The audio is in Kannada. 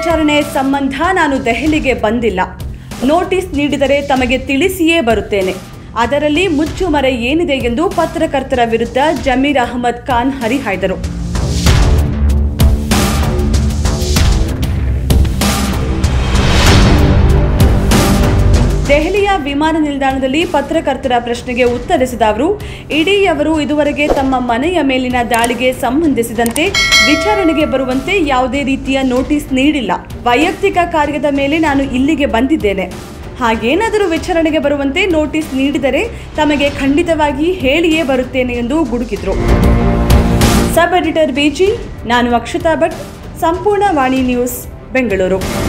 ವಿಚಾರಣೆ ಸಂಬಂಧ ನಾನು ದೆಹಲಿಗೆ ಬಂದಿಲ್ಲ ನೋಟಿಸ್ ನೀಡಿದರೆ ತಮಗೆ ತಿಳಿಸಿಯೇ ಬರುತ್ತೇನೆ ಅದರಲ್ಲಿ ಮುಚ್ಚುಮರೆ ಏನಿದೆ ಎಂದು ಪತ್ರಕರ್ತರ ವಿರುದ್ಧ ಜಮೀರ್ ಅಹಮದ್ ಖಾನ್ ಹರಿಹಾಯ್ದರು ದೆಹಲಿಯ ವಿಮಾನ ನಿಲ್ದಾಣದಲ್ಲಿ ಪತ್ರಕರ್ತರ ಪ್ರಶ್ನೆಗೆ ಉತ್ತರಿಸಿದ ಅವರು ಇಡೀ ಅವರು ಇದುವರೆಗೆ ತಮ್ಮ ಮನೆಯ ಮೇಲಿನ ದಾಳಿಗೆ ಸಂಬಂಧಿಸಿದಂತೆ ವಿಚಾರಣೆಗೆ ಬರುವಂತೆ ಯಾವುದೇ ರೀತಿಯ ನೋಟಿಸ್ ನೀಡಿಲ್ಲ ವೈಯಕ್ತಿಕ ಕಾರ್ಯದ ಮೇಲೆ ನಾನು ಇಲ್ಲಿಗೆ ಬಂದಿದ್ದೇನೆ ಹಾಗೇನಾದರೂ ವಿಚಾರಣೆಗೆ ಬರುವಂತೆ ನೋಟಿಸ್ ನೀಡಿದರೆ ತಮಗೆ ಖಂಡಿತವಾಗಿ ಹೇಳಿಯೇ ಬರುತ್ತೇನೆ ಎಂದು ಗುಡುಕಿದ್ರು ಸಬ್ ಎಡಿಟರ್ ಬಿಜಿ ನಾನು ಅಕ್ಷತಾ ಭಟ್ ಸಂಪೂರ್ಣ ವಾಣಿ ನ್ಯೂಸ್ ಬೆಂಗಳೂರು